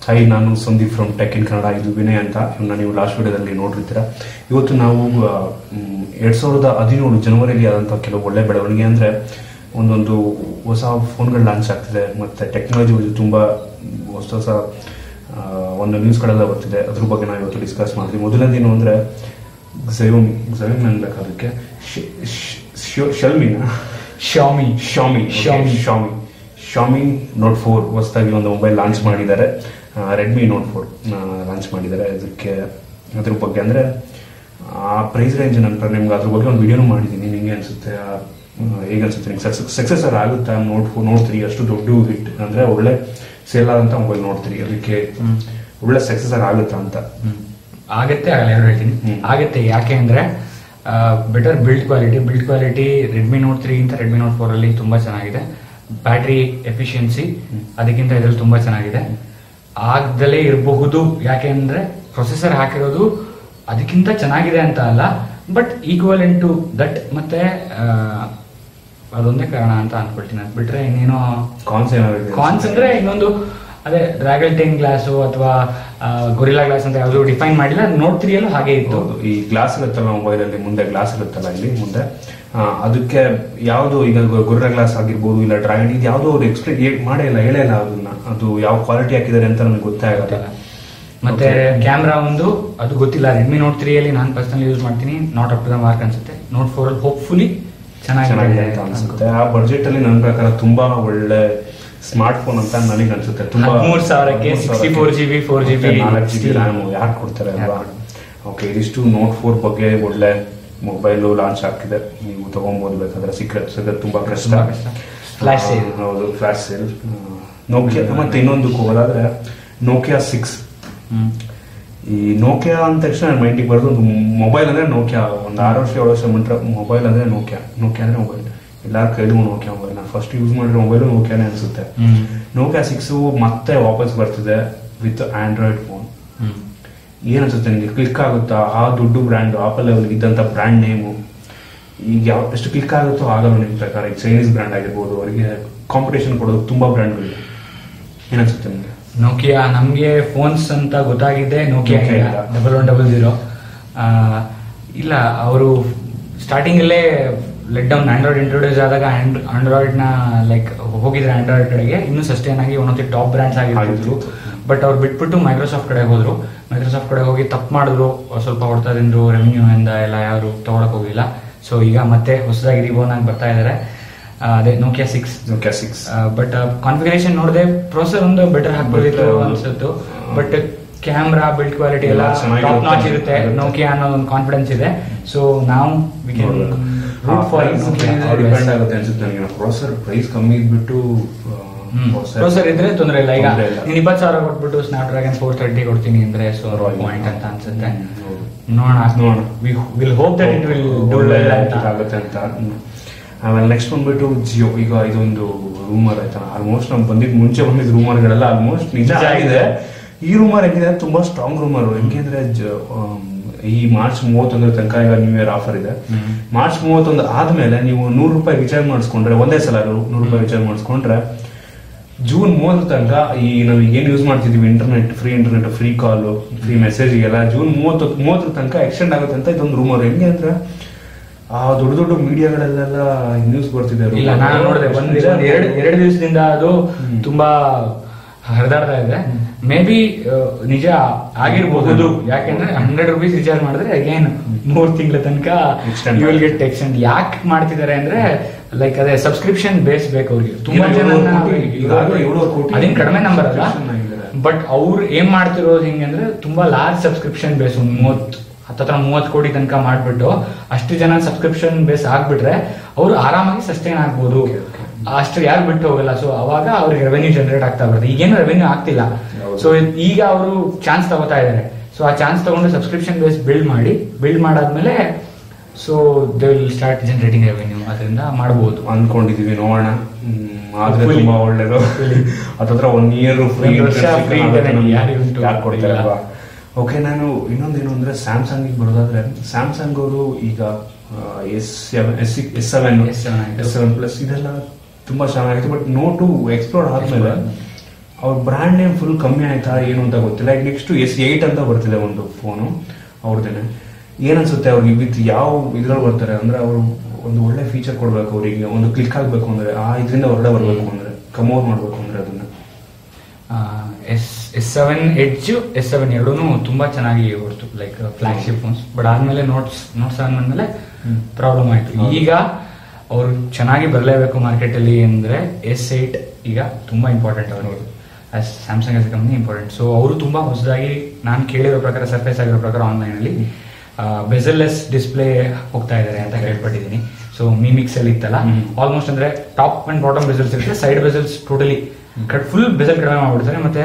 Hi ನಾನು Sandeep from tech in Kannada ಇದು ವಿನಯ್ ಅಂತ ಇವನ್ನ ನೀವು ಲಾಸ್ಟ್ ವಿಡಿಯೋದಲ್ಲಿ ನೋಡಿರ್ತೀರ ಇವತ್ತು ನಾವು ಎರಡ್ ಸಾವಿರದ ಹದಿನೇಳು ಜನವರಿಯಲ್ಲಿ ಆದಂಥ ಕೆಲವು ಒಳ್ಳೆ ಬೆಳವಣಿಗೆ ಅಂದ್ರೆ ಒಂದೊಂದು ಹೊಸ ಫೋನ್ಗಳು ಲಾಂಚ್ ಆಗ್ತಿದೆ ಮತ್ತೆ ಟೆಕ್ನಾಲಜಿ ಬಗ್ಗೆ ತುಂಬಾ ಹೊಸ ಹೊಸ ಆ, ಒಂದು ನ್ಯೂಸ್ಗಳೆಲ್ಲ ಬರ್ತಿದೆ ಅದ್ರ ಬಗ್ಗೆ ನಾವು ಇವತ್ತು ಡಿಸ್ಕಸ್ ಮಾಡ್ತೀವಿ ಮೊದಲನೇದೇನು ಅಂದ್ರೆ ಝಯೋಮಿ ಝಯೋಮಿ ಅನ್ಬೇಕು ಅದಕ್ಕೆ ಶಲ್ಮಿನ Xiaomi Xiaomi Xiaomi. Xiaomi Xiaomi note four ಹೊಸದಾಗಿ ಒಂದು ಮೊಬೈಲ್ ಲಾಂಚ್ ಮಾಡಿದ್ದಾರೆ ರೆಡ್ಮಿ ನೋಟ್ ಫೋರ್ ಲಾಂಚ್ ಮಾಡಿದ್ದಾರೆ ಅದಕ್ಕೆ ಅದ್ರ ಬಗ್ಗೆ ಅಂದ್ರೆ ಆ ಪ್ರೈಸ್ ರೇಂಜ್ ನಂತರ ನಿಮ್ಗೆ ಅದ್ರ ಬಗ್ಗೆ ಒಂದು ವಿಡಿಯೋನು ಮಾಡಿದ್ದೀನಿ ನಿಂಗೆ ಅನ್ಸುತ್ತೆ ಆ, ಆ, ಹೇಗೆ ಅನ್ಸುತ್ತೆ ನಿಮ್ಗೆ ಸಕ್ಸೆಸರ್ ಆಗುತ್ತಾ ನೋಟ್ ಫೋರ್ ನೋಟ್ ತ್ರೀ ಅಷ್ಟು ದೊಡ್ಡ ಹಿಟ್ ಅಂದ್ರೆ ಒಳ್ಳೆ ಸೇಲ್ ಆದಂತ ಮೊಬೈಲ್ ನೋಟ್ ತ್ರೀ ಅದಕ್ಕೆ ಒಳ್ಳೆ ಸಕ್ಸೆಸರ್ ಆಗುತ್ತಾ ಅಂತ ಆಗತ್ತೆ ಆಗಲ್ಲ ಎರಡು ಹೇಳ್ತೀನಿ ಹ್ಮ್. ಆಗತ್ತೆ ಯಾಕೆ ಅಂದ್ರೆ better build quality build quality Redmi note three ಇಂತ ರೆಡ್ಮಿ ನೋಟ್ ಫೋರ್ ಅಲ್ಲಿ ತುಂಬಾ ಚೆನ್ನಾಗಿದೆ ಬ್ಯಾಟ್ರಿ ಎಫಿಷಿಯನ್ಸಿ ಅದಕ್ಕಿಂತ ಇದ್ರಲ್ಲಿ ತುಂಬಾ ಚೆನ್ನಾಗಿದೆ ಆಗದಲೇ ಇರಬಹುದು ಯಾಕೆ ಅಂದ್ರೆ ಪ್ರೊಸೆಸರ್ ಹಾಕಿರೋದು ಅದಕ್ಕಿಂತ ಚೆನ್ನಾಗಿದೆ ಅಂತ ಅಲ್ಲ but equal in to that ಮತ್ತೆ ಆ, ಅದೊಂದೇ ಕಾರಣ ಅಂತ ಅನ್ಕೊಳ್ತೀನಿ ಅದ್ ಬಿಟ್ರೆ ಇನ್ನೇನೋ ಕಾನ್ಸ್ ಏನಾದ್ರು ಕಾನ್ಸ್ ಅಂದ್ರೆ ಇನ್ನೊಂದು ಅದೇ ಡ್ರ್ಯಾಗನ್ ಟೆನ್ ಗ್ಲಾಸು ಅಥವಾ ಗೊರಿಲ್ಲಾ ಗ್ಲಾಸ್ ಅಂತ ಯಾವುದು ಡಿಫೈನ್ ಮಾಡಿಲ್ಲ ನೋಟ್ ತ್ರೀಯಲ್ಲೂ ಹಾಗೆ ಇತ್ತು ಹೌದು ಈ ಗ್ಲಾಸ್ ಇರುತ್ತಲ್ಲ ಮೊಬೈಲ್ ಅಲ್ಲಿ ಮುಂದೆ ಗ್ಲಾಸ್ ಇರುತ್ತಲ್ಲ ಇಲ್ಲಿ ಮುಂದೆ ಆ, ಅದಕ್ಕೆ ಯಾವ್ದು ಈಗ ಗುರ್ರ ಗ್ಲಾಸ್ ಆಗಿರ್ಬೋದು ಇಲ್ಲ ಡ್ರಾಗನ್ ಇದು ಯಾವ್ದು ಅವ್ರು ಎಕ್ಸ್ಪ್ಲೇನ್ ಮಾಡೇ ಇಲ್ಲ ಹೇಳೇ ಇಲ್ಲ ಅದನ್ನ ಅದು ಯಾವ ಕ್ವಾಲಿಟಿ ಹಾಕಿದ್ದಾರೆ ಅಂತ ನಮಗೆ ಗೊತ್ತೇ ಆಗಲ್ಲ ಮತ್ತೆ Okay. ಕ್ಯಾಮ್ರಾ ಒಂದು ಅದು ಗೊತ್ತಿಲ್ಲ ರೆಡ್ಮಿ ನೋಟ್ ತ್ರೀ ಅಲ್ಲಿ ನಾನು ಪರ್ಸನಲ್ ಯೂಸ್ ಮಾಡ್ತೀನಿ not up to the mark ಅನ್ಸುತ್ತೆ ನೋಟ್ ಫೋರ್ ಅಲ್ಲಿ ಹೋಪ್ಫುಲಿ ಚೆನ್ನಾಗಿದೆ ಚೆನ್ನಾಗಿದೆ ಅಂತ ಅನ್ಸುತ್ತೆ ಆ ಬಡ್ಜೆಟ್ ಅಲ್ಲಿ ನನ್ನ ಪ್ರಕಾರ ತುಂಬಾ ಒಳ್ಳೆ ಸ್ಮಾರ್ಟ್ ಫೋನ್ ಅಂತ ನನಗೆ ಅನ್ಸುತ್ತೆ ತುಂಬಾ ಹದಿಮೂರು ಸಾವಿರಕ್ಕೆ 64 GB, 4 GB ನಾಲ್ಕು ಜಿ ಬಿ ರ್ಯಾಮ್ ಯಾರು ಕೊಡ್ತಾರೆ ಅಲ್ವಾ ಓಕೆ ಇದಿಷ್ಟು ನೋಟ್ ಫೋರ್ ಬಗ್ಗೆ ಒಳ್ಳೆ ಮೊಬೈಲ್ ಲಾಂಚ್ ಆಗ್ತಿದೆ ನೀವು ತಗೊಬೋದು ಬೇಕಾದ್ರೆ ಸಿಕ್ಕರೆ ಸಿಗೋದು ತುಂಬಾ ಕಷ್ಟ ತುಂಬಾ ಕಷ್ಟ. Flash sale. ಆ, ಹೌದು ಫ್ಲಾಶ್ ಸೇಲ್ ನೋಕಿಯಾ ಮತ್ತೆ ಇನ್ನೊಂದು ಹೋಗೋದಾದ್ರೆ ನೋಕಿಯಾ ಸಿಕ್ಸ್ ಹ್ಮ್ ಈ ನೋಕಿಯಾ ಅಂದ ತಕ್ಷಣ ಮೈಂಡಿಗೆ ಬರೋದು ಒಂದು ಮೊಬೈಲ್ ಅಂದ್ರೆ ನೋಕಿಯಾ ಒಂದು ಆರು ವರ್ಷ ಏಳು ವರ್ಷ ಮುಂಟ್ರೆ ಮೊಬೈಲ್ ಅಂದ್ರೆ ನೋಕಿಯಾ ನೋಕಿಯಾ ಅಂದ್ರೆ ಮೊಬೈಲ್ ಎಲ್ಲಾರ ಕೈಲೂ ನೋಕಿಯಾ ಮೊಬೈಲ್ ನಾನು ಫಸ್ಟ್ ಯೂಸ್ ಮಾಡಿರೋ ಮೊಬೈಲು ನೋಕಿಯಾನೇ ಅನ್ಸುತ್ತೆ ಹ್ಮ್ ನೋಕಿಯಾ ಸಿಕ್ಸ್ ಮತ್ತೆ ವಾಪಸ್ ಬರ್ತಿದೆ ವಿತ್ ಆಂಡ್ರಾಯ್ಡ್ ಫೋನ್ ಹ್ಮ್ ಏನ್ ಅನ್ಸುತ್ತೆ ನಿಮಗೆ ಕ್ಲಿಕ್ ಆಗುತ್ತಾ ಆ ದೊಡ್ಡ ಬ್ರ್ಯಾಂಡ್ ಆಪಲ್ ಲೆವೆಲ್ ಇದ್ದಂತ ಬ್ರ್ಯಾಂಡ್ ನೇಮು ಈಗ ಯಾವ ಎಷ್ಟು ಕ್ಲಿಕ್ ಆಗುತ್ತೋ ಆಗಲ್ಲ ನಿಮ್ ಪ್ರಕಾರ ಈಗ ಚೈನೀಸ್ ಬ್ರ್ಯಾಂಡ್ ಆಗಿರ್ಬೋದು ಅವರಿಗೆ ಕಾಂಪಿಟೇಷನ್ ಕೊಡೋದು ತುಂಬಾ ಬ್ರ್ಯಾಂಡ್ಗಳಿದೆ ಏನ್ ಅನ್ಸುತ್ತೆ ನಿಮಗೆ ನೋಕಿಯಾ ನಮ್ಗೆ ಫೋನ್ಸ್ ಅಂತ ಗೊತ್ತಾಗಿದ್ದೆ ನೋಕಿಯಾ Nokia ಇಲ್ಲ. ಡಬಲ್ ಒನ್ ಡಬಲ್ ಜೀರೋ ಇಲ್ಲ ಅವರು ಸ್ಟಾರ್ಟಿಂಗ್ ಅಲ್ಲೇ ಲೆಟ್ ಡೌನ್ ಆಂಡ್ರಾಯ್ಡ್ ಇಂಟ್ರೊಡ್ಯೂಸ್ ಆದಾಗ ಆಂಡ್ರಾಯ್ಡ್ ನ ಲೈಕ್ ಹೋಗಿದ್ರೆ ಆಂಡ್ರಾಯ್ಡ್ ಕಡೆಗೆ ಇನ್ನೂ ಸಸ್ಟೈನ್ ಆಗಿ one of the top brands ಆಗಿದ್ರು ಆಗಿತ್ತು. ಬಟ್ ಅವ್ರು ಬಿಟ್ಬಿಟ್ಟು ಮೈಕ್ರೋಸಾಫ್ಟ್ ಕಡೆ ಹೋದ್ರು ಮೈಕ್ರೋಸಾಫ್ಟ್ ಕಡೆ ಹೋಗಿ ತಪ್ಪು ಮಾಡಿದ್ರು ಸ್ವಲ್ಪ ಹೊಡ್ತಾ ತಿಂದ್ರು ರೆವೆನ್ಯೂ ಇಂದ ಎಲ್ಲ ಯಾರು ತಗೊಳಕ್ ಹೋಗಿಲ್ಲ ಸೊ ಈಗ ಮತ್ತೆ ಹೊಸದಾಗಿ ರಿಬೋನ್ ಆಗಿ ಬರ್ತಾ ಇದಾರೆ ಆ, ಅದೇ Nokia six Nokia six but configuration ನೋಡಿದೆ ಪ್ರೊಸೆಸರ್ ಒಂದು ಬೆಟರ್ ಹಾಕ್ಬೋದಿತ್ತು Better, ಅನ್ಸುತ್ತು ಬಟ್ ಕ್ಯಾಮ್ರಾ ಬಿಲ್ಡ್ ಕ್ವಾಲಿಟಿ ಎಲ್ಲ ಎಲ್ಲ ಚೆನ್ನಾಗಿರುತ್ತೆ. ಟಾಪ್ ನಾಚ್ ಇರುತ್ತೆ ಇರುತ್ತೆ. ನೋಕಿಯಾ ಅನ್ನೋ ಒಂದು ಕಾನ್ಫಿಡೆನ್ಸ್ ಇದೆ ಸೊ ನಾವು we can root for depend ಆಗುತ್ತೆ ಅನ್ಸುತ್ತೆ ನನಗೆ ಪ್ರೊಸೆಸರ್ ಪ್ರೈಸ್ ಕಮ್ಮಿ ಇದ್ಬಿಟ್ಟು ಪ್ರೊಸೆಸರ್ ಇದ್ರೆ ತೊಂದರೆ ಇಲ್ಲ ಈಗ ತೊಂದ್ರೆ ಇಲ್ಲ. ನೀನ್ ಇಪ್ಪತ್ತು ಸಾವಿರ ಕೊಟ್ಬಿಟ್ಟು ಸ್ನಾಪ್ ಡ್ರ್ಯಾಗನ್ ಫೋರ್ ತರ್ಟಿ ಕೊಡ್ತೀನಿ ಅಂದ್ರೆ ಸೊ ಪರವಾಗಿಲ್ಲ. ಪಾಯಿಂಟ್ ಅಂತ ಅನ್ಸುತ್ತೆ ಹ್ಮ್, ಹೌದು. ನೋಡೋಣ ನೋಡೋಣ. Will hope that it will do ಒಳ್ಳೆ ವೆಲ್ ಅಂತ ಆಗುತ್ತೆ ಅಂತ ಹ್ಮ್. ಆಮೇಲೆ ನೆಕ್ಸ್ಟ್ ಬಂದ್ಬಿಟ್ಟು ಜಿಯೋ ಈಗ ಇದೊಂದು ರೂಮರ್ ಆಯ್ತಾ ಆಲ್ಮೋಸ್ಟ್ ನಮ್ಗೆ ಬಂದಿದ್ ಮುಂಚೆ ಬಂದಿದ್ ರೂಮರ್ಗಳೆಲ್ಲ ಆಲ್ಮೋಸ್ಟ್ ನಿಜ ನಿಜ ಆಗಿದೆ ಈ ರೂಮರ್ ಹೆಂಗಿದೆ ಅಂದ್ರೆ ತುಂಬಾ ಸ್ಟ್ರಾಂಗ್ ರೂಮರ್ ಹೆಂಗೆ ಅಂದ್ರೆ ಜ- ಆಮ್, ಈ ಮಾರ್ಚ್ ಮೂವತ್ತೊಂದರ ತನಕ ಈಗ ನ್ಯೂ ಇಯರ್ ಆಫರ್ ಇದೆ ಹ್ಮ್. ಮಾರ್ಚ್ ಮೂವತ್ತೊಂದು ಆದ್ಮೇಲೆ ನೀವು ನೂರು ರೂಪಾಯಿ ರಿಚಾರ್ಜ್ ಮಾಡಿಸ್ಕೊಂಡ್ರೆ ಒಂದೇ ಸಲ ನೂರು ರೂಪಾಯಿ ರಿಚಾರ್ಜ್ ಮಾಡಿಸ್ಕೊಂಡ್ರೆ ಜೂನ್ ಮೂವತ್ತರ ತನಕ ಈ ನಾವು ಏನ್ ಯೂಸ್ ಮಾಡ್ತಿದೀವಿ internet free internet free call free ಮೆಸೇಜ್ಗೆಲ್ಲ ಜೂನ್ ಮೂವತ್ತು ಮೂವತ್ತರ ತನಕ ಎಕ್ಸ್ಟೆಂಡ್ ಆಗುತ್ತೆ ಅಂತ ಇದೊಂದು ರೂಮರ್ ಹೆಂಗೆ ಅಂದ್ರೆ ಆ ದೊಡ್ಡ ದೊಡ್ಡ ಮೀಡಿಯಾಗಳಲ್ಲೆಲ್ಲ ನ್ಯೂಸ್ ಬರ್ತಿದೆ ಇಲ್ಲ ನಾನು ನೋಡಿದೆ ಒಂದ್ ನಿಜ? ಒಂದ್ ಎರಡು ಎರಡು ದಿವಸದಿಂದ ಅದು ಹ್ಮ್. ತುಂಬಾ ಹರಿದಾಡ್ತಾ ಇದೆ ಮೇ ಬಿ ನಿಜ ಆಗಿರಬಹುದು ಯಾಕೆಂದ್ರೆ ಹಂಡ್ರೆಡ್ ರುಪೀಸ್ ರಿಚಾರ್ಜ್ ಮಾಡಿದ್ರೆ ಅಗೇನ್ ಮೂರ್ ತಿಂಗಳ ತನಕ Extend ಯು ವಿಲ್ ಗೆಟ್ ಮಾಡ್ತಾರೆ. ಎಕ್ಸ್ಟೆಂಡ್ ಯಾಕೆ ಮಾಡ್ತಿದ್ದಾರೆ ಅಂದ್ರೆ ಲೈಕ್ ಅದೇ ಸಬ್ಸ್ಕ್ರಿಪ್ಷನ್ ಬೇಸ್ ಬೇಕು ಅವ್ರಿಗೆ ತುಂಬಾ ಏನೋ ಜನ ಏಳ್ನೂರು ಕೋಟಿ, ಈಗಾಗಲೇ ಏಳ್ನೂರು ಕೋಟಿ ಅದೇನ್ ಕಡಿಮೆ ನಂಬರ್ ಅಲ್ಲ subscription ಆಗಿದ್ದಾರೆ. ಬಟ್ ಅವ್ರು ಏನ್ ಮಾಡ್ತಿರೋದು ಹಿಂಗೆ ಅಂದ್ರೆ ತುಂಬಾ ಲಾರ್ಜ್ ಸಬ್ಸ್ಕ್ರಿಪ್ಷನ್ ಬೇಸ್ ಒಂದು ಮೂವತ್ ಹತ್ತತ್ರ ಮೂವತ್ ಕೋಟಿ ತನಕ ಮಾಡ್ಬಿಟ್ಟು ಅಷ್ಟು ಜನ ಸಬ್ಸ್ಕ್ರಿಪ್ಷನ್ ಬೇಸ್ ಆಗ್ಬಿಟ್ರೆ ಅವ್ರು ಆರಾಮಾಗಿ ಸಸ್ಟೈನ್ ಆಗ್ಬೋದು Okay, okay. ಅಷ್ಟು ಯಾರು ಬಿಟ್ಟು ಹೋಗಲ್ಲ ಸೊ ಅವಾಗ ಅವ್ರಿಗೆ ರೆವೆನ್ಯೂ ಜನರೇಟ್ ಆಗ್ತಾ ಬರುತ್ತೆ ಈಗೇನು ರೆವೆನ್ಯೂ ಆಗ್ತಿಲ್ಲ ಹೌದು. ಸೊ ಈಗ ಅವರು ಚಾನ್ಸ್ ತಗೋತಾ ಇದ್ದಾರೆ ಸೊ ಆ ಚಾನ್ಸ್ ತಗೊಂಡು ಸಬ್ಸ್ಕ್ರಿಪ್ಷನ್ ಬೇಸ್ ಬಿಲ್ಡ್ ಮಾಡಿ ಬಿಲ್ಡ್ ಮಾಡಾದ್ಮೇಲೆ so they will start generating revenue ಅದರಿಂದ ಮಾಡಬಹುದು ಅನ್ಕೊಂಡಿದೀವಿ ನೋಡೋಣ ಹ್ಮ್, ಆದ್ರೆ Hopefully. ತುಂಬಾ ಒಳ್ಳೇದು Hopefully. ಹತ್ತತ್ರ ಒನ್ ಇಯರ್ ಫ್ರೀ ಒಂದ್ ವರ್ಷ free internet ಯಾರು ಉಂಟು? ಯಾರು ಕೊಡ್ತಾರೆ ಇಲ್ಲ. ಅಲ್ವಾ ಓಕೆ ನಾನು ಇನ್ನೊಂದೇನು ಅಂದ್ರೆ ಸ್ಯಾಮ್ಸಂಗ್ ಬರೋದಾದ್ರೆ ಸ್ಯಾಮ್ಸಂಗ್ ಅವರು ಈಗ S S S seven S7 ಆಯ್ತು. ಎಸ್ ಸೆವೆನ್ ಪ್ಲಸ್ ಇದೆಲ್ಲ ತುಂಬಾ ಚೆನ್ನಾಗಿತ್ತು ಬಟ್ ನೋಟು ಎಕ್ಸ್ಪ್ಲೋರ್ ಆದ್ಮೇಲೆ ಅವ್ರ ಬ್ರ್ಯಾಂಡ್ ನೇಮ್ ಫುಲ್ ಕಮ್ಮಿ ಆಯ್ತಾ ಏನು ಅಂತ ಗೊತ್ತಿಲ್ಲ ಈಗ ನೆಕ್ಸ್ಟ್ ಎಸ್ ಏಯ್ಟ್ ಅಂತ ಬರ್ತಿದೆ ಒಂದು ಫೋನು ಅವ್ರದ್ದೇನೆ ಏನನ್ಸುತ್ತೆ ಅವ್ರಿಗೆ ವಿತ್ ಯಾವ ಇದ್ರಲ್ಲಿ ಬರ್ತಾರೆ ಅಂದ್ರೆ ಅವರು ಒಂದು ಒಳ್ಳೆ ಫೀಚರ್ ಕೊಡ್ಬೇಕು ಅವರಿಗೆ ಒಂದು ಕ್ಲಿಕ್ ಆಗಬೇಕು ಅಂದ್ರೆ ಆ ಇದರಿಂದ ಹೊರಗಡೆ ಬರಬೇಕು ಅಂದ್ರೆ ಕಮೋರ್ ಮಾಡಬೇಕು ಅಂದ್ರೆ ಅದನ್ನ S S seven edge S seven ಎರಡೂ ತುಂಬಾ ಚೆನ್ನಾಗಿ ಹೊರತು ಲೈಕ್ ಫ್ಲಾಗ್ಶಿಪ್ ಫೋನ್ಸ್ ಬಟ್ ಆದ್ಮೇಲೆ ನೋಟ್ಸ್ ನೋಟ್ ಸೆವೆನ್ ಬಂದ್ಮೇಲೆ ಹ್ಮ್. ಪ್ರಾಬ್ಲಮ್ ಆಯ್ತು ಹೌದು. ಈಗ ಅವರು ಚೆನ್ನಾಗಿ ಬರಲೇಬೇಕು ಮಾರ್ಕೆಟ್ ಅಲ್ಲಿ ಅಂದ್ರೆ ಎಸ್ ಏಟ್ ಈಗ ತುಂಬಾ ಇಂಪಾರ್ಟೆಂಟ್ ಅವರು Samsung S company important so ಅವರು ತುಂಬಾ ಹೊಸದಾಗಿ ನಾನು ಕೇಳಿರೋ ಪ್ರಕಾರ ಸರ್ಫೇಸ್ ಆಗಿರೋ ಪ್ರಕಾರ ಆನ್ಲೈನ್ ಅಲ್ಲಿ ಬೆಸಲ್ಲೆಸ್ ಡಿಸ್ಪ್ಲೇ ಹೋಗ್ತಾ ಇದ್ದಾರೆ ಅಂತ ಕೇಳ್ಪಟ್ಟಿದ್ದೀನಿ ಸೊ ಮಿಮಿಕ್ಸ್ ಅಲ್ಲಿ ಇತ್ತಲ್ಲ ಹ್ಮ್. ಆಲ್ಮೋಸ್ಟ್ ಅಂದ್ರೆ ಟಾಪ್ ಅಂಡ್ ಬಾಟಮ್ ಬೆಸಲ್ಸ್ ಇರುತ್ತೆ side bezels totally full bezel ಕಡಿಮೆ ಮಾಡ್ಬಿಡ್ತಾರೆ ಮತ್ತೆ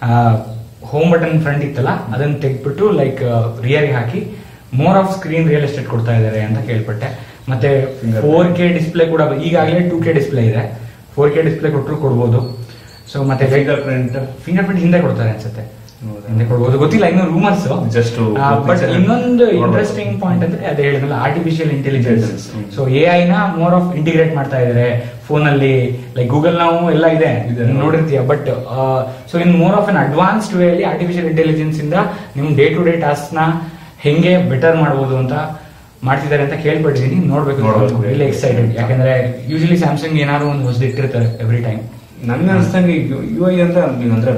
ಹೋಮ್ ಬಟನ್ ಫ್ರಂಟ್ ಇತ್ತಲ್ಲ ಅದನ್ನ ತೆಗ್ದ್ಬಿಟ್ಟು ಲೈಕ್ ರಿಯರ್ ಹಾಕಿ more of screen real estate ಕೊಡ್ತಾ ಇದ್ದಾರೆ ಅಂತ ಕೇಳ್ಪಟ್ಟೆ ಮತ್ತೆ Fingerprint. ಫೋರ್ ಕೆ ಡಿಸ್ಪ್ಲೇ ಕೂಡ ಈಗಾಗಲೇ ಟೂ ಕೆ ಡಿಸ್ಪ್ಲೇ ಇದೆ ಫೋರ್ ಕೆ ಡಿಸ್ಪ್ಲೇ ಕೊಟ್ಟರು ಕೊಡ್ಬೋದು ಸೊ ಮತ್ತೆ ಫಿಂಗರ್ ಪ್ರಿಂಟ್ ಫಿಂಗರ್ ಪ್ರಿಂಟ್ ಹಿಂದೆ ಕೊಡ್ತಾರೆ ಅನ್ಸುತ್ತೆ ಹೌದಾ? ಹಿಂದೆ ಕೊಡ್ಬೋದು ಗೊತ್ತಿಲ್ಲ ಇನ್ನು ರೂಮರ್ಸ್ Just to ಬಟ್ ಗೊತ್ತಿದೆ. ಇನ್ನೊಂದು ನೋಡ್ಬೋದು. ಇಂಟ್ರೆಸ್ಟಿಂಗ್ ಪಾಯಿಂಟ್ ಅಂದ್ರೆ ಅದೇ ಹೇಳಿದ್ನಲ್ಲ ಆರ್ಟಿಫಿಷಿಯಲ್ ಇಂಟೆಲಿಜೆನ್ಸ್ Intelligence, ಹ್ಮ್. ಸೊ ಎ ಐ ನ ಮೋರ್ ಆಫ್ ಇಂಟಿಗ್ರೇಟ್ ಮಾಡ್ತಾ ಇದಾರೆ ಫೋನ್ ಅಲ್ಲಿ ಲೈಕ್ ಗೂಗಲ್ ನಾವು ಎಲ್ಲ ಇದೆ ಇದೆ. ನೀನ್ ನೋಡಿರ್ತೀಯ but so in more of an advanced way ಅಲ್ಲಿ ಆರ್ಟಿಫಿಷಿಯಲ್ ಇಂಟೆಲಿಜೆನ್ಸ್ ಇಂದ ನಿಮ್ ಡೇ ಟು ಡೇ ಟಾಸ್ಕ್ ನ ಹೆಂಗೆ ಬೆಟರ್ ಮಾಡಬಹುದು ಅಂತ ಮಾಡ್ತಿದ್ದಾರೆ ಅಂತ ಕೇಳ್ಪಟ್ಟಿದ್ದೀನಿ ನೋಡ್ಬೇಕು ನೋಡ್ಬೇಕು. ರಿಲಿ ಎಕ್ಸೈಟೆಡ್ ಯಾಕಂದ್ರೆ ಯೂಶಲಿ ಸ್ಯಾಮ್ಸಂಗ್ ಏನಾದ್ರು ಒಂದು ಹೊಸದು ಇಟ್ಟಿರ್ತಾರೆ ಎವ್ರಿ ಟೈಮ್ ನನ್ಗೆ ಅನ್ಸ್ದಂಗೆ ಯು ಐ ಅಂದ್ರೆ ನೀನ್ ಅಂದ್ರೆ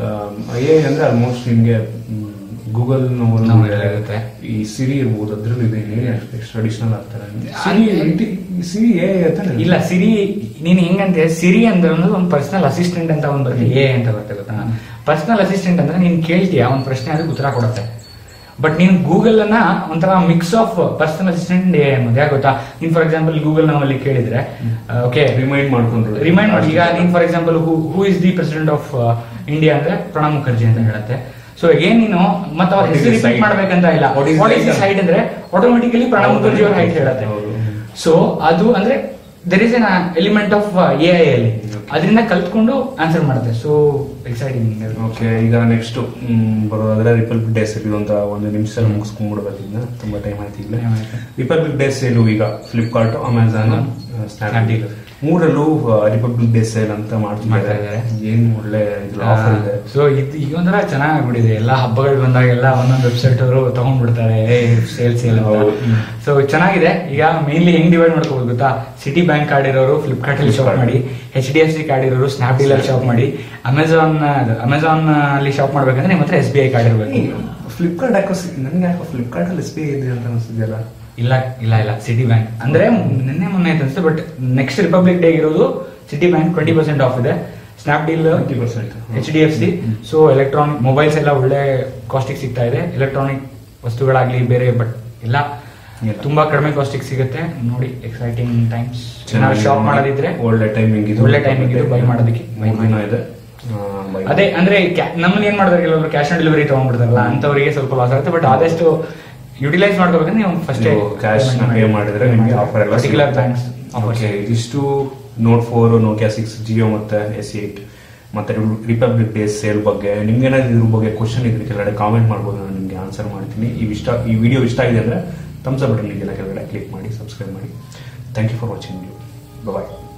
ಐ ಐ ಅಂದ್ರೆ ಆಲ್ಮೋಸ್ಟ್ ನಿಮ್ಗೆ ಗೂಗಲ್ ನಾವು ಎಲ್ಲ ಇರುತ್ತೆ. ಈ ಸಿರಿ ಇರ್ಬೋದು ಅದ್ರಲ್ಲಿ ಇದೆ ಎಕ್ಸ್ಟ್ರಾ ಅಡಿಷನಲ್ ಆಗ್ತಾರೆ ಅಂದ್ರೆ- ಸಿರಿ ಎ ಅಂತಾನೆ ಇಲ್ಲ ಸಿರಿ ನೀನ್ ಹೆಂಗಂತೆ ಸಿರಿ ಅಂದ್ರೆ ಅನ್ನೋದು ಒಂದು ಪರ್ಸನಲ್ ಅಸಿಸ್ಟೆಂಟ್ ಅಂತ ಒಂದು ಬರುತ್ತೆ ಎ ಅಂತ ಬರುತ್ತೆ ಗೊತ್ತಾ ಪರ್ಸನಲ್ ಅಸಿಸ್ಟೆಂಟ್ ಅಂದ್ರೆ ನೀನ್ ಕೇಳ್ತೀಯ ಒಂದ್ ಪ್ರಶ್ನೆ ಅದಕ್ಕೆ ಉತ್ತರ ಕೊಡುತ್ತೆ ಬಟ್ ನೀನ್ ಗೂಗಲ್ ಅನ್ನ ಒಂಥರ ಮಿಕ್ಸ್ ಆಫ್ ಪರ್ಸನಲ್ ಅಸಿಸ್ಟೆಂಟ್ ಎ ಅನ್ನೋದು ಯಾಕೆ ಗೊತ್ತಾ ನೀನ್ ಫಾರ್ ಎಕ್ಸಾಂಪಲ್ ಗೂಗಲ್ ನಾವಲ್ಲಿ ಕೇಳಿದ್ರೆ ಓಕೆ ರಿಮೈಂಡ್ ಮಾಡ್ಕೊಂಡ್ರು ರಿಮೈಂಡ್ ಮಾಡಿ ಈಗ ನೀನ್ for example who is the president of India ಅಂದ್ರೆ ಪ್ರಣಬ್ ಮುಖರ್ಜಿ ಅಂತ ಹೇಳುತ್ತೆ ಸೊ ಏನ್ ನೀನು ಮತ್ತೆ ಅವ್ರ What is ಹೆಸರು his ರಿಪೀಟ್ height? ಮಾಡ್ಬೇಕಂತ ಇಲ್ಲ What is what his is this height? Height ಅಂದ್ರೆ ಆಟೋಮೆಟಿಕಲಿ ಪ್ರಣಬ್ ಹೌದು. ಮುಖರ್ಜಿ ಅವ್ರ ಹೈಟ್ ಹೇಳುತ್ತೆ ಹೌದು. ಸೊ ಅದು ಅಂದ್ರೆ there is an element of A I ಅಲ್ಲಿ ಅದರಿಂದ ಕಲ್ತ್ಕೊಂಡು ಆನ್ಸರ್ ಮಾಡುತ್ತೆ ಸೊ ಎಕ್ಸೈಟಿಂಗ್ ಓಕೆ ಈಗ ನೆಕ್ಸ್ಟ್ ಬರೋದಾದ್ರೆ ರಿಪಬ್ಲಿಕ್ ಡೇ ಸೇಲ್ ಅಂತ ಒಂದು ನಿಮಿಷದಲ್ಲಿ ಮುಗಿಸ್ಕೊಂಡ್ಬಿಡ್ಬೇಕು ಇದನ್ನ ತುಂಬಾ ಟೈಮ್ ಆಯ್ತು ಈಗ Time ಆಯ್ತು. ರಿಪಬ್ಲಿಕ್ ಡೇ ಸೇಲು ಈಗ ಫ್ಲಿಪ್ಕಾರ್ಟ್ ಅಮೆಝಾನ್ ಸ್ನ್ಯಾಪ್ಡೀಲ್ ಮೂರಲ್ಲೂ ರಿಪಬ್ಲಿಕ್ ಡೇ ಸೇಲ್ ಅಂತ ಮಾಡ್ತಾ ಮಾಡ್ತಾ ಇದ್ದಾರೆ. ಏನ್ ಒಳ್ಳೆ ಆಫರ್ ಇದೆ ಸೊ ಇದು ಈಗ ಒಂಥರ ಚೆನ್ನಾಗಿ ಆಗ್ಬಿಟ್ಟಿದೆ ಎಲ್ಲ ಹಬ್ಬಗಳು ಬಂದಾಗೆಲ್ಲ ಒಂದೊಂದು ವೆಬ್ಸೈಟ್ ಅವರು ತಗೊಂಡ್ಬಿಡ್ತಾರೆ ಸೇಲ್ ಸೇಲ್ ಹೌದು. ಸೊ ಚೆನ್ನಾಗಿದೆ ಈಗ ಮೇನ್ಲಿ ಹೆಂಗ್ ಡಿವೈಡ್ ಮಾಡ್ಕೋಬಹುದು ಗೊತ್ತಾ ಸಿಟಿ ಬ್ಯಾಂಕ್ ಕಾರ್ಡ್ ಇರೋರು ಫ್ಲಿಪ್ಕಾರ್ಟ್ ಅಲ್ಲಿ ಶಾಪ್ Flipkart. ಮಾಡಿ H D F C card ಇರೋರು ಸ್ನ್ಯಾಪ್ಡೀಲ್ ಅಲ್ಲಿ ಶಾಪ್ ಮಾಡಿ ಅಮೆಝಾನ್ ಅಮೆಝಾನ್ ಅಲ್ಲಿ ಶಾಪ್ ಮಾಡ್ಬೇಕಂದ್ರೆ ನಿಮ್ಮ ಹತ್ರ ಎಸ್ ಬಿ ಐ ಕಾರ್ಡ್ ಇರಬೇಕು ಫ್ಲಿಪ್ಕಾರ್ಟ್ ಯಾಕೋ ಸಿ- ನನ್ಗೆ ಯಾಕೋ ಫ್ಲಿಪ್ಕಾರ್ಟ್ ಅಲ್ಲಿ ಎಸ್ ಬಿ ಐ ಇದೆ ಅಂತ ಅನಿಸ್ತಿದೆಯಲ್ಲ ಇಲ್ಲ ಇಲ್ಲ ಇಲ್ಲ ಸಿಟಿ ಬ್ಯಾಂಕ್ ಅಂದ್ರೆ ನಿನ್ನೆ ಮೊನ್ನೆ ಆಯ್ತು ಅನ್ಸುತ್ತೆ ಬಟ್ ನೆಕ್ಸ್ಟ್ ರಿಪಬ್ಲಿಕ್ ಡೇ ಇರೋದು Citi bank twenty percent off ಇದೆ Snapdeal 20%. H D F C so electronic mobiles ಎಲ್ಲ ಒಳ್ಳೆ ಕಾಸ್ಟಿಗೆ ಸಿಗ್ತಾ ಇದೆ ಎಲೆಕ್ಟ್ರಾನಿಕ್ ವಸ್ತುಗಳಾಗ್ಲಿ ಬೇರೆ ಬಟ್ ಎಲ್ಲ ಎಲ್ಲ. ತುಂಬಾ ಕಡಿಮೆ ಕಾಸ್ಟಿಗೆ ಸಿಗುತ್ತೆ ನೋಡಿ ಎಕ್ಸೈಟಿಂಗ್ ಟೈಮ್ಸ್ ಶಾಪ್ ಮಾಡೋದಿದ್ರೆ ಒಳ್ಳೆ ಟೈಮಿಂಗ್ ಇದು ಒಳ್ಳೆ timing ಇದು, buy ಮಾಡೋದಕ್ಕೆ buy ಮೂರ್ ದಿನ ಇದೆ ಆ, buy ಅದೇ ಅಂದ್ರೆ ಕ್ಯಾ- ನಮ್ಮಲ್ಲಿ ಏನ್ ಮಾಡ್ತಾರೆ ಕೆಲವರು ಕ್ಯಾಶ್ ಆನ್ ಡೆಲಿವರಿ ತಗೊಂಡ್ಬಿಡ್ತಾರಲ್ಲ ಅಂತವರಿಗೆ ಸ್ವಲ್ಪ ಲಾಸ್ ಆಗುತ್ತೆ ಬಟ್ ಆದಷ್ಟು ಯುಟಿಲೈಸ್ ಮಾಡ್ಕೋಬೇಕಂದ್ರೆ ನೀವು ಫಸ್ಟ್ ನೀವು ಕ್ಯಾಶ್ ಪೇ ಮಾಡಿದ್ರೆ ನಿಮಗೆ ಆಫರ್ ಎಲ್ಲ ಪರ್ಟಿಕ್ಯುಲರ್ ಸಿಗುತ್ತೆ. ಬ್ಯಾಂಕ್ಸ್ ಓಕೆ ಇದಿಷ್ಟು Note four Nokia six Jio ಮತ್ತೆ ಎಸ್ ಏಟ್ ಮತ್ತೆ ರಿಪಬ್ಲಿಕ್ ಡೇ ಸೇಲ್ ಬಗ್ಗೆ ನಿಮ್ಗೆ ಏನಾದ್ರು ಇದ್ರ ಬಗ್ಗೆ ಕ್ವಶನ್ ಇದ್ರೆ ಕೆಳಗಡೆ ಕಾಮೆಂಟ್ ಮಾಡ್ಬೋದು ನಾನು ನಿಮ್ಗೆ ಆನ್ಸರ್ ಮಾಡ್ತೀನಿ ಈ ಇಷ್ಟ ಈ ವಿಡಿಯೋ ಇಷ್ಟ ಆಗಿದೆ ಅಂದ್ರೆ ತಮ್ಸ್ ಬಟನ್ ಇದೆಯಲ್ಲ ಕೆಳಗಡೆ ಕ್ಲಿಕ್ ಮಾಡಿ ಸಬ್ಸ್ಕ್ರೈಬ್ ಮಾಡಿ thank you for watching you bye